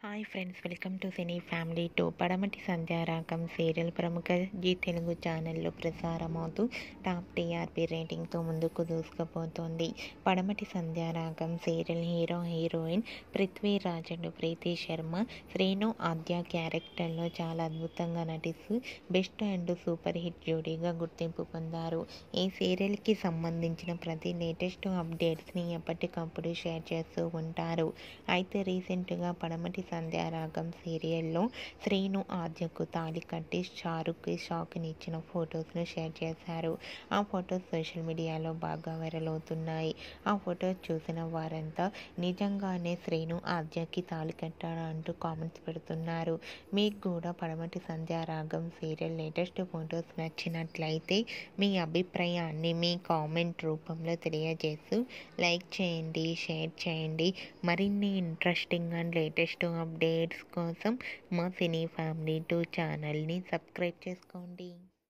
hi friends welcome to Cine Family Two Padamati Sandhyaragam serial ప్రముఖ Zee Telugu ఛానల్లో ప్రసారమవుతూ టాప్ టీఆర్పీ రేటింగ్తో ముందుకు దూసుకుపోతోంది Padamati Sandhyaragam serial hero heroine Prithviraj and Preethi Sharma Srinu Aadya క్యారెక్టర్లో చాలా అద్భుతంగా నటిస్తూ బెస్ట్ అండ్ సూపర్ హిట్ జోడీగా గుర్తింపు పొందారు ఈ సీరియల్కి సంబంధించిన ప్రతి లేటెస్ట్ అప్డేట్స్ని ఎప్పటికప్పుడు షేర్ చేస్తూ ఉంటారు అయితే రీసెంట్గా పడమటి సంధ్యారాగం సీరియల్లో శ్రీను ఆద్యకు తాళి కట్టి షారుఖ్కి షాక్ని ఇచ్చిన ఫొటోస్ను షేర్ చేశారు ఆ ఫొటోస్ సోషల్ మీడియాలో బాగా వైరల్ అవుతున్నాయి ఆ ఫొటోస్ చూసిన వారంతా నిజంగానే శ్రీను ఆద్యకి తాళి కట్టాడా అంటూ కామెంట్స్ పెడుతున్నారు మీకు కూడా పడమటి సంధ్యారాగం సీరియల్ లేటెస్ట్ ఫొటోస్ నచ్చినట్లయితే మీ అభిప్రాయాన్ని మీ కామెంట్ రూపంలో తెలియజేస్తూ లైక్ చేయండి షేర్ చేయండి మరిన్ని ఇంట్రెస్టింగ్ అండ్ లేటెస్ట్ అప్డేట్స్ కోసం మా సినీ ఫ్యామిలీ టూ ఛానల్ని సబ్స్క్రైబ్ చేసుకోండి